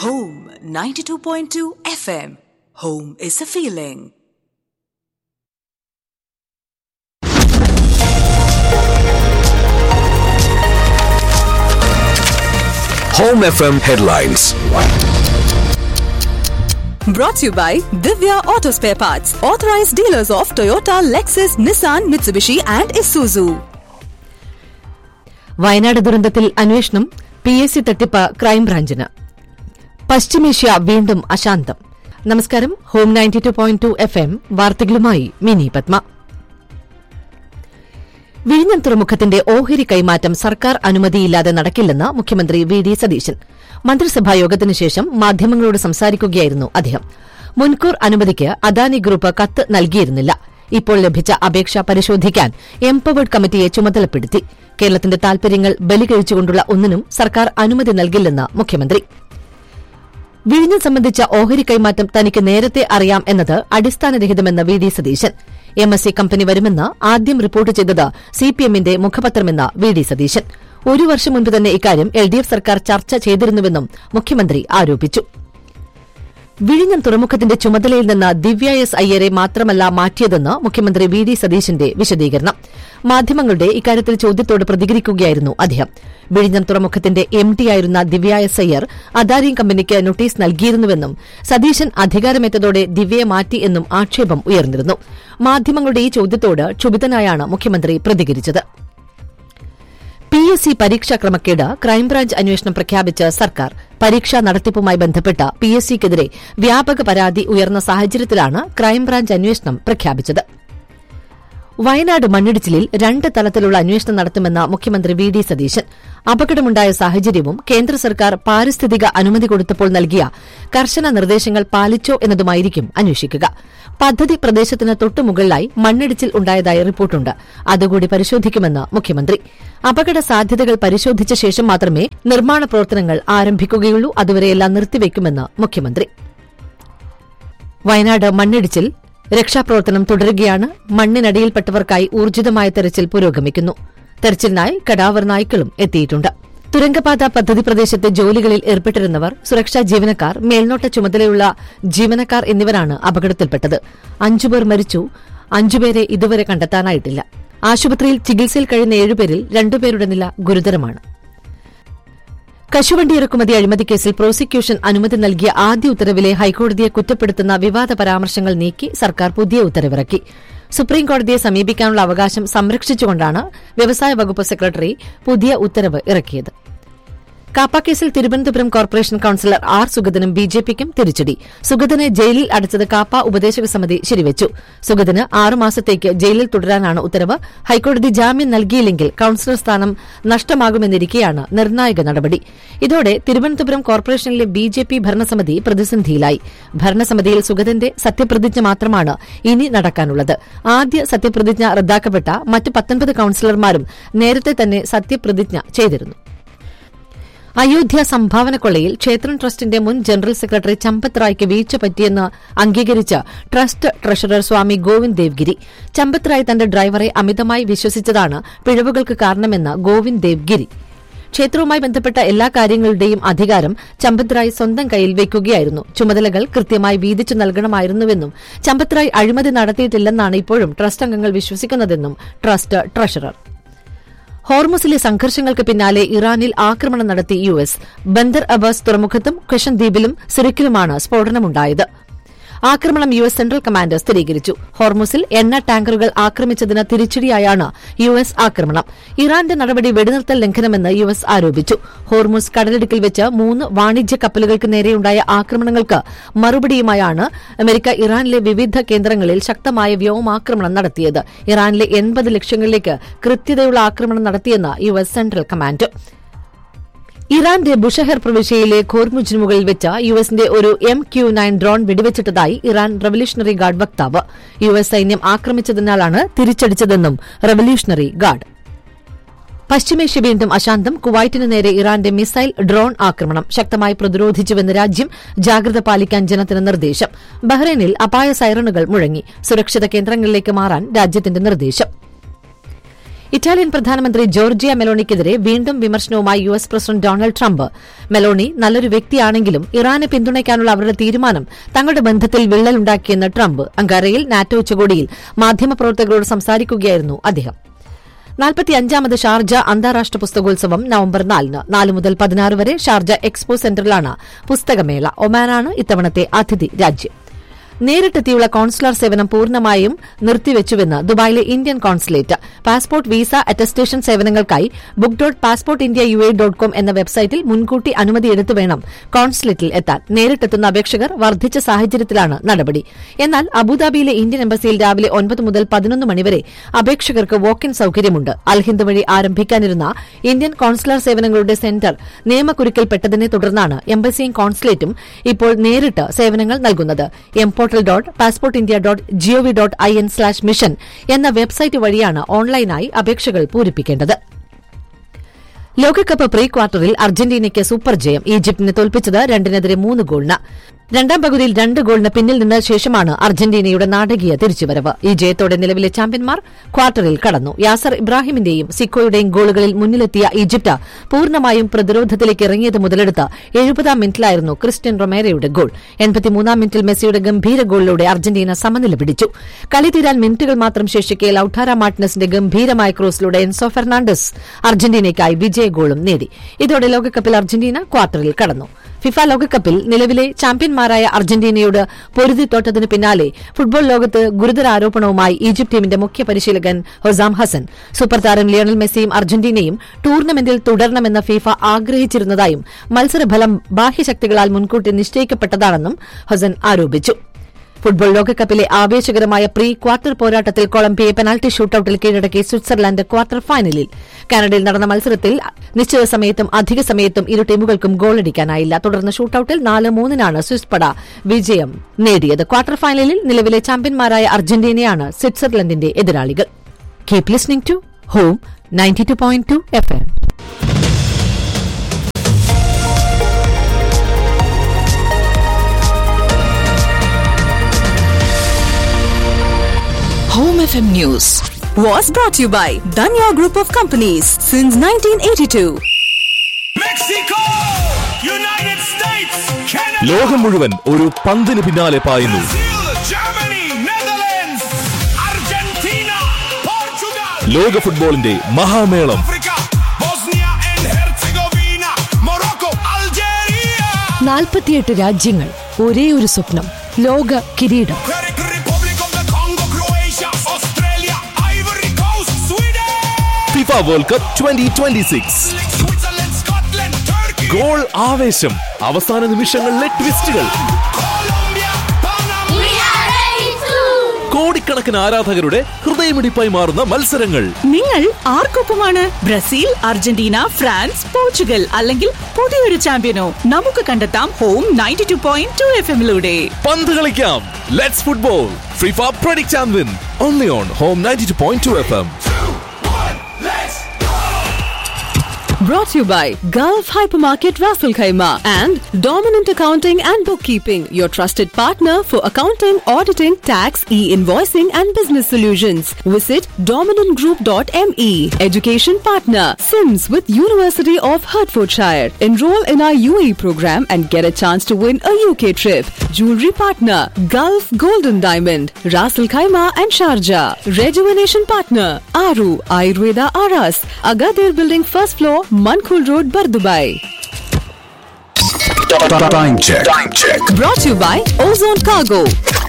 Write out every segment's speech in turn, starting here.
Home 92.2 FM. Home is a feeling. Home FM headlines. Brought to you by Divya Auto Spare Parts, authorized dealers of Toyota, Lexus, Nissan, Mitsubishi, and Isuzu. Wayanad ദുരന്തത്തിൽ അന്വേഷണം P S C തട്ടിപ്പ് ക്രൈംബ്രാഞ്ചിന് പശ്ചിമേഷ്യ വീണ്ടും അശാന്തം നമസ്കാരം home ninety two point two F M വാർത്തകളുമായി മിനി പത്മ വിഴിഞ്ഞം തുറമുഖത്തിന്റെ ഓഹരി കൈമാറ്റം സർക്കാർ അനുമതിയില്ലാതെ നടക്കില്ലെന്ന് മുഖ്യമന്ത്രി വി ഡി സതീശൻ മന്ത്രിസഭാ യോഗത്തിനു ശേഷം മാധ്യമങ്ങളോട് സംസാരിക്കുകയായിരുന്നു അദ്ദേഹം മുൻകൂർ അനുമതിക്ക് അദാനി ഗ്രൂപ്പ് കത്ത് നൽകിയിരുന്നില്ല ഇപ്പോൾ ലഭിച്ച അപേക്ഷ പരിശോധിക്കാൻ എംപവേർഡ് കമ്മിറ്റിയെ ചുമതലപ്പെടുത്തി കേരളത്തിന്റെ താൽപര്യങ്ങൾ ബലികഴിച്ചുകൊണ്ടുള്ള ഒന്നിനും സർക്കാർ അനുമതി നൽകില്ലെന്ന് മുഖ്യമന്ത്രി വിഴിഞ്ഞം സംബന്ധിച്ച ഓഹരി കൈമാറ്റം തനിക്ക് നേരത്തെ അറിയാം എന്നത് അടിസ്ഥാനരഹിതമെന്ന് V D Satheesan M S C കമ്പനി വരുമെന്ന് ആദ്യം റിപ്പോർട്ട് ചെയ്തത് സിപിഎമ്മിന്റെ മുഖപത്രമെന്ന് വി ഡി സതീശൻ ഒരു വർഷം മുൻപ് തന്നെ ഇക്കാര്യം എൽ ഡി എഫ് സർക്കാർ ചർച്ച ചെയ്തിരുന്നുവെന്നും മുഖ്യമന്ത്രി ആരോപിച്ചു വിഴിഞ്ഞം തുറമുഖത്തിന്റെ ചുമതലയിൽ നിന്ന് ദിവ്യ എസ് അയ്യരെ മാത്രമല്ല മാറ്റിയതെന്ന് മുഖ്യമന്ത്രി വി ഡി സതീശന്റെ വിശദീകരണം മാധ്യമങ്ങളുടെ ഇക്കാര്യത്തിൽ ചോദ്യത്തോട് പ്രതികരിക്കുകയായിരുന്നു അദ്ദേഹം വിഴിഞ്ഞം തുറമുഖത്തിന്റെ എം ഡിയായിരുന്ന ദിവ്യ എസ് അയ്യർ അദാനി കമ്പനിക്ക് നോട്ടീസ് നൽകിയിരുന്നുവെന്നും സതീശൻ അധികാരമേറ്റതോടെ ദിവ്യയെ മാറ്റി എന്നും ആക്ഷേപം ഉയർന്നിരുന്നു മാധ്യമങ്ങളുടെ ഈ ചോദ്യത്തോട് ക്ഷുഭിതനായാണ് മുഖ്യമന്ത്രി പ്രതികരിച്ചത് പി എസ് സി പരീക്ഷാ ക്രമക്കേട് ക്രൈംബ്രാഞ്ച് അന്വേഷണം പ്രഖ്യാപിച്ച് സർക്കാർ പരീക്ഷാ നടത്തിപ്പുമായി ബന്ധപ്പെട്ട പി എസ് സിക്കെതിരെ വ്യാപക പരാതി ഉയർന്ന സാഹചര്യത്തിലാണ് ക്രൈംബ്രാഞ്ച് അന്വേഷണം പ്രഖ്യാപിച്ചത് വയനാട് മണ്ണിടിച്ചിലിൽ രണ്ട് തലത്തിലുള്ള അന്വേഷണം നടത്തുമെന്ന് മുഖ്യമന്ത്രി വി ഡി സതീശൻ അപകടമുണ്ടായ സാഹചര്യവും കേന്ദ്ര സർക്കാർ പാരിസ്ഥിതിക അനുമതി കൊടുത്തപ്പോൾ നൽകിയ കർശന നിർദ്ദേശങ്ങൾ പാലിച്ചോ എന്നതുമായിരിക്കും അന്വേഷിക്കുക പദ്ധതി പ്രദേശത്തിന് തൊട്ടുമുകളിലായി മണ്ണിടിച്ചിൽ ഉണ്ടായതായി റിപ്പോർട്ടുണ്ട് അതുകൂടി പരിശോധിക്കുമെന്ന് മുഖ്യമന്ത്രി അപകട സാധ്യതകൾ പരിശോധിച്ച ശേഷം മാത്രമേ നിർമ്മാണ പ്രവർത്തനങ്ങൾ ആരംഭിക്കുകയുള്ളൂ അതുവരെയെല്ലാം നിർത്തിവെക്കുമെന്ന് മുഖ്യമന്ത്രി വയനാട് മണ്ണിടിച്ചിൽ രക്ഷാപ്രവർത്തനം തുടരുകയാണ് മണ്ണിനടിയിൽപ്പെട്ടവർക്കായി ഊർജിതമായ തെരച്ചിൽ പുരോഗമിക്കുന്നു തെരച്ചിലിനായി കടാവർ നായ്ക്കളും എത്തിയിട്ടുണ്ട് തുരങ്കപാത പദ്ധതി പ്രദേശത്തെ ജോലികളിൽ ഏർപ്പെട്ടിരുന്നവർ സുരക്ഷാ ജീവനക്കാർ മേൽനോട്ട ചുമതലയുള്ള ജീവനക്കാർ എന്നിവരാണ് അപകടത്തിൽപ്പെട്ടത് അഞ്ചുപേർ മരിച്ചു അഞ്ചുപേരെ ഇതുവരെ കണ്ടെത്താനായിട്ടില്ല ആശുപത്രിയിൽ ചികിത്സയിൽ കഴിയുന്ന ഏഴുപേരിൽ രണ്ടുപേരുടെ നില ഗുരുതരമാണ് കശുവണ്ടി ഇറക്കുമതി അഴിമതി കേസിൽ പ്രോസിക്യൂഷൻ അനുമതി നൽകിയ ആദ്യ ഉത്തരവിലെ ഹൈക്കോടതിയെ കുറ്റപ്പെടുത്തുന്ന വിവാദ പരാമർശങ്ങൾ നീക്കി സർക്കാർ പുതിയ ഉത്തരവിറക്കി സുപ്രീംകോടതിയെ സമീപിക്കാനുള്ള അവകാശം സംരക്ഷിച്ചുകൊണ്ടാണ് വ്യവസായ വകുപ്പ് സെക്രട്ടറി പുതിയ ഉത്തരവ് ഇറക്കിയത് കാപ്പ കേസിൽ തിരുവനന്തപുരം കോർപ്പറേഷൻ കൌൺസിലർ ആർ സുഗതനും ബിജെപിക്കും തിരിച്ചടി സുഗതനെ ജയിലിൽ അടച്ചത് കാപ്പ ഉപദേശക സമിതി ശരിവച്ചു സുഗതന് ആറുമാസത്തേക്ക് ജയിലിൽ തുടരാനാണ് ഉത്തരവ് ഹൈക്കോടതി ജാമ്യം നൽകിയില്ലെങ്കിൽ കൌൺസിലർ സ്ഥാനം നഷ്ടമാകുമെന്നിരിക്കെയാണ് നിർണായക നടപടി ഇതോടെ തിരുവനന്തപുരം കോർപ്പറേഷനിലെ ബിജെപി ഭരണസമിതി പ്രതിസന്ധിയിലായി ഭരണസമിതിയിൽ സുഗതന്റെ സത്യപ്രതിജ്ഞ മാത്രമാണ് ഇനി നടക്കാനുള്ളത് ആദ്യ സത്യപ്രതിജ്ഞ റദ്ദാക്കപ്പെട്ട മറ്റ് പത്തൊൻപത് കൌൺസിലർമാരും നേരത്തെ തന്നെ സത്യപ്രതിജ്ഞ ചെയ്തിരുന്നു അയോധ്യ സംഭാവന കൊള്ളയിൽ ക്ഷേത്രം ട്രസ്റ്റിന്റെ മുൻ ജനറൽ സെക്രട്ടറി ചമ്പത് റായ്ക്ക് വീഴ്ച പറ്റിയെന്ന് അംഗീകരിച്ച ട്രസ്റ്റ് ട്രഷറർ സ്വാമി ഗോവിന്ദ് ദേവ്ഗിരി ചമ്പത് റായ് തന്റെ ഡ്രൈവറെ അമിതമായി വിശ്വസിച്ചതാണ് പിഴവുകൾക്ക് കാരണമെന്ന് ഗോവിന്ദ് ദേവ്ഗിരി ക്ഷേത്രവുമായി ബന്ധപ്പെട്ട എല്ലാ കാര്യങ്ങളുടെയും അധികാരം ചമ്പത് റായ് സ്വന്തം കയ്യിൽ വയ്ക്കുകയായിരുന്നു ചുമതലകൾ കൃത്യമായി വീതിച്ചു നൽകണമായിരുന്നുവെന്നും ചമ്പത് റായ് അഴിമതി നടത്തിയിട്ടില്ലെന്നാണ് ഇപ്പോഴും ട്രസ്റ്റ് അംഗങ്ങൾ വിശ്വസിക്കുന്നതെന്നും ട്രസ്റ്റ് ട്രഷറർ ഹോർമുസിലെ സംഘർഷങ്ങൾക്ക് പിന്നാലെ ഇറാനിൽ ആക്രമണം നടത്തി യു എസ് ബന്ദർ അബാസ് തുറമുഖത്തും ക്വഷൻ ദ്വീപിലും സിറിക്കിലുമാണ് സ്ഫോടനമുണ്ടായത് ആക്രമണം യു എസ് സെൻട്രൽ കമാൻഡർ സ്ഥിരീകരിച്ചു ഹോർമുസിൽ എണ്ണ ടാങ്കറുകൾ ആക്രമിച്ചതിന് തിരിച്ചടിയായാണ് യു എസ് ആക്രമണം ഇറാന്റെ നടപടി വെടിനിർത്തൽ ലംഘനമെന്ന് യു എസ് ആരോപിച്ചു ഹോർമുസ് കടലിടുക്കിൽ വെച്ച് മൂന്ന് വാണിജ്യ കപ്പലുകൾക്ക് നേരെയുണ്ടായ ആക്രമണങ്ങൾക്ക് മറുപടിയുമായാണ് അമേരിക്ക ഇറാനിലെ വിവിധ കേന്ദ്രങ്ങളിൽ ശക്തമായ വ്യോമാക്രമണം നടത്തിയത് ഇറാനിലെ എൺപത് ലക്ഷ്യങ്ങളിലേക്ക് കൃത്യതയുള്ള ആക്രമണം നടത്തിയെന്ന് യു എസ് സെൻട്രൽ കമാൻഡ് ഇറാന്റെ ബുഷഹർ പ്രവിശ്യയിലെ ഖോർമുജിന് മുകളിൽ വെച്ച് യു എസിന്റെ ഒരു എം ക്യു നയൻ ഡ്രോൺ വെടിവെച്ചിട്ടതായി ഇറാൻ റവല്യൂഷണറി ഗാർഡ് വക്താവ് യു എസ് സൈന്യം ആക്രമിച്ചതിനാലാണ് തിരിച്ചടിച്ചതെന്നും റവല്യൂഷണറി ഗാർഡ് പശ്ചിമേഷ്യ വീണ്ടും അശാന്തം കുവൈറ്റിന് നേരെ ഇറാന്റെ മിസൈൽ ഡ്രോൺ ആക്രമണം ശക്തമായി പ്രതിരോധിച്ചുവെന്ന് രാജ്യം ജാഗ്രത പാലിക്കാൻ ജനത്തിന് നിർദ്ദേശം ബഹ്റൈനിൽ അപായ സൈറണുകൾ മുഴങ്ങി സുരക്ഷിത കേന്ദ്രങ്ങളിലേക്ക് മാറാൻ രാജ്യത്തിന്റെ നിർദ്ദേശം ഇറ്റാലിയൻ പ്രധാനമന്ത്രി ജോർജിയ മെലോണിക്കെതിരെ വീണ്ടും വിമർശനവുമായി U S president Donald Trump Meloni നല്ലൊരു വ്യക്തിയാണെങ്കിലും ഇറാനെ പിന്തുണയ്ക്കാനുള്ള അവരുടെ തീരുമാനം തങ്ങളുടെ ബന്ധത്തിൽ വിള്ളലുണ്ടാക്കിയെന്ന് ട്രംപ് അങ്കാരയിൽ നാറ്റോ ഉച്ചകോടിയിൽ മാധ്യമപ്രവർത്തകരോട് സംസാരിക്കുകയായിരുന്നു അദ്ദേഹം നാൽപ്പത്തിയഞ്ചാമത് ഷാർജ അന്താരാഷ്ട്ര പുസ്തകോത്സവം നവംബർ നാലിന് നാല് മുതൽ പതിനാറ് വരെ ഷാർജ എക്സ്പോ സെന്ററിലാണ് പുസ്തകമേള ഒമാനാണ് ഇത്തവണത്തെ അതിഥി രാജ്യം നേരിട്ടെത്തിയുള്ള കോൺസുലർ സേവനം പൂർണ്ണമായും നിർത്തിവെച്ചുവെന്ന് ദുബായിലെ Indian consulate passport visa attestation സേവനങ്ങൾക്കായി book dot passport India U A dot com എന്ന വെബ്സൈറ്റിൽ മുൻകൂട്ടി അനുമതി എടുത്തു വേണം കോൺസുലേറ്റിൽ എത്താൻ നേരിട്ടെത്തുന്ന അപേക്ഷകർ വർദ്ധിച്ച സാഹചര്യത്തിലാണ് നടപടി എന്നാൽ അബുദാബിയിലെ ഇന്ത്യൻ എംബസിയിൽ രാവിലെ ഒൻപത് മുതൽ പതിനൊന്ന് മണിവരെ അപേക്ഷകർക്ക് വോക്ക് ഇൻ സൌകര്യമുണ്ട് അൽഹിന്ദ് വഴി ആരംഭിക്കാനിരുന്ന ഇന്ത്യൻ കോൺസുലർ സേവനങ്ങളുടെ സെന്റർ നിയമക്കുരുക്കൽപ്പെട്ടതിനെ തുടർന്നാണ് എംബസിയും കോൺസുലേറ്റും ഇപ്പോൾ നേരിട്ട് സേവനങ്ങൾ നൽകുന്നത് mportal dot passport India dot gov dot I N slash mission എന്ന വെബ്സൈറ്റ് വഴിയാണ് ഓൺലൈനായി അപേക്ഷകൾ പൂരിപ്പിക്കേണ്ടത് ലോകകപ്പ് പ്രീ ക്വാർട്ടറിൽ അർജന്റീനയ്ക്ക് സൂപ്പർ ജയം ഈജിപ്തിനെ തോൽപ്പിച്ചത് രണ്ടിനെതിരെ മൂന്ന് ഗോളിന് രണ്ടാം പകുതിയിൽ രണ്ട് ഗോളിന് പിന്നിൽ നിന്ന ശേഷമാണ് അർജന്റീനയുടെ നാടകീയ തിരിച്ചുവരവ് ഈ ജയത്തോടെ നിലവിലെ ചാമ്പ്യന്മാർ ക്വാർട്ടറിൽ കടന്നു യാസർ ഇബ്രാഹിമിന്റെയും സിക്കോയുടെയും ഗോളുകളിൽ മുന്നിലെത്തിയ ഈജിപ്ത് പൂർണ്ണമായും പ്രതിരോധത്തിലേക്ക് ഇറങ്ങിയത് മുതലെടുത്ത് എഴുപതാം മിനിറ്റിലായിരുന്നു ക്രിസ്ത്യൻ റൊമേരയുടെ ഗോൾ എൺപത്തിമൂന്നാം മിനിറ്റിൽ മെസ്സിയുടെ ഗംഭീര ഗോളിലൂടെ അർജന്റീന സമനില പിടിച്ചു കളി തീരാൻ മിനിറ്റുകൾ മാത്രം ശേഷിക്കെ ലൌട്ടാര മാർട്ടിനസിന്റെ ഗംഭീരമായ ക്രോസിലൂടെ എൻസോ ഫെർണാണ്ടസ് അർജന്റീനയ്ക്കായി വിജയ ഗോളും നേടി ഇതോടെ ലോകകപ്പിൽ അർജന്റീന ക്വാർട്ടറിൽ കടന്നു ഫിഫ ലോകകപ്പിൽ നിലവിലെ ചാമ്പ്യന്മാരായ അർജന്റീനയോട് പൊരുതിത്തോട്ടതിന് പിന്നാലെ ഫുട്ബോൾ ലോകത്ത് ഗുരുതര ആരോപണവുമായി ഈജിപ്ത് ടീമിന്റെ മുഖ്യ പരിശീലകൻ ഹൊസാം ഹസൻ സൂപ്പർ താരം ലിയണൽ മെസ്സിയും അർജന്റീനയും ടൂർണമെന്റിൽ തുടരണമെന്ന് ഫിഫ ആഗ്രഹിച്ചിരുന്നതായും മത്സരഫലം ബാഹ്യശക്തികളാൽ മുൻകൂട്ടി നിശ്ചയിക്കപ്പെട്ടതാണെന്നും ഹസൻ ആരോപിച്ചു ഫുട്ബോൾ ലോകകപ്പിലെ ആവേശകരമായ പ്രീ ക്വാർട്ടർ പോരാട്ടത്തിൽ കൊളംബിയയെ പെനാൽറ്റി ഷൂട്ടൌട്ടിൽ കീഴടക്കി സ്വിറ്റ്സർലാൻഡ് ക്വാർട്ടർ ഫൈനലിൽ കാനഡയിൽ നടന്ന മത്സരത്തിൽ നിശ്ചിത സമയത്തും അധിക സമയത്തും ഇരു ടീമുകൾക്കും ഗോളടിക്കാനായില്ല തുടർന്ന് ഷൂട്ടൌട്ടിൽ നാല് മൂന്നിനാണ് സ്വിസ് പട വിജയം നേടിയത് ക്വാർട്ടർ ഫൈനലിൽ നിലവിലെ ചാമ്പ്യന്മാരായ അർജന്റീനയാണ് സ്വിറ്റ്സർലൻഡിന്റെ എതിരാളികൾ keep listening to home ninety two point two F M Home FM News was brought to you by Danya Group of Companies since 1982. Mexico! United States! Canada! ലോകം മുഴുവൻ ഒരു പന്തിന് പിന്നാലെ പായുന്നു Brazil! Germany! Netherlands! Argentina! Portugal! ലോക ഫുട്ബോളിന്റെ മഹാമേളം Africa! Bosnia and Herzegovina! Morocco! Algeria! നാൽപ്പത്തിയെട്ട് രാജ്യങ്ങൾ ഒരേ ഒരു സ്വപ്നം ലോക കിരീടം Czech Republic of the Congo! Croatia! Australia! Ivory Coast! Sweden! FIFA world cup twenty twenty six Switzerland! Scotland! Turkey! Goal ആവേശം അവസാന നിമിഷങ്ങളിലെ ട്വിസ്റ്റുകൾ Colombia! Panama! കോടിക്കണക്കിന് ആരാധകരുടെ ഹൃദയമിടിപ്പായി മാറുന്ന മത്സരങ്ങൾ നിങ്ങൾ ആർക്കൊപ്പമാണ് ബ്രസീൽ അർജന്റീന ഫ്രാൻസ് പോർച്ചുഗൽ അല്ലെങ്കിൽ പുതിയൊരു ചാമ്പ്യനോ നമുക്ക് കണ്ടെത്താം home ninety two point two F എമ്മിലൂടെ പന്ത് കളിക്കാം let's football FIFA predict and win only on home ninety two point two F M Brought to you by Gulf Hypermarket Raffle Khaima and Dominant Accounting and Bookkeeping, your trusted partner for accounting, auditing, tax, e-invoicing and business solutions. Visit dominantgroup.me. Education partner, Sims with University of Hertfordshire. Enroll in our UAE program and get a chance to win a UK trip. Jewelry partner, Gulf Golden Diamond, Raffle Khaima and Sharjah. Rejuvenation partner, Aru Ayurveda Aras, Agadir Building first floor, Mankul Road, Bardubai. Time check. Time check. Brought to you by Ozone Cargo.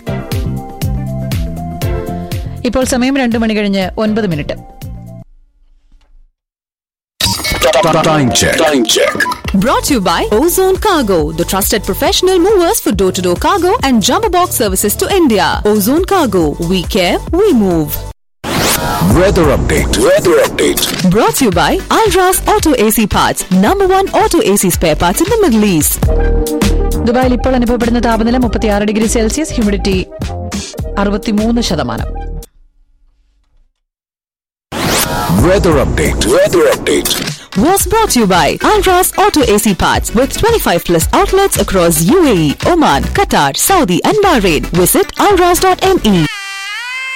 ഇപ്പോൾ സമയം രണ്ടു മണി കഴിഞ്ഞ് ഒൻപത് minute Time check. Time check. Brought to you by Ozone Cargo, the trusted professional movers for door to door cargo and jumbo box services to India. Ozone Cargo, we care, we move. Weather update. Weather update. Brought to you by Alras Auto AC Parts, number one auto AC spare parts in the Middle East. ദുബായിൽ ഇപ്പോൾ അനുഭവപ്പെടുന്ന താപനില മുപ്പത്തിയാറ് degree Celsius humidity അറുപത്തിമൂന്ന് ശതമാനം Weather update. Weather update. Was brought to you by Alras Auto AC Parts with 25 plus outlets across UAE, Oman, Qatar, Saudi, and Bahrain. Visit alras.me.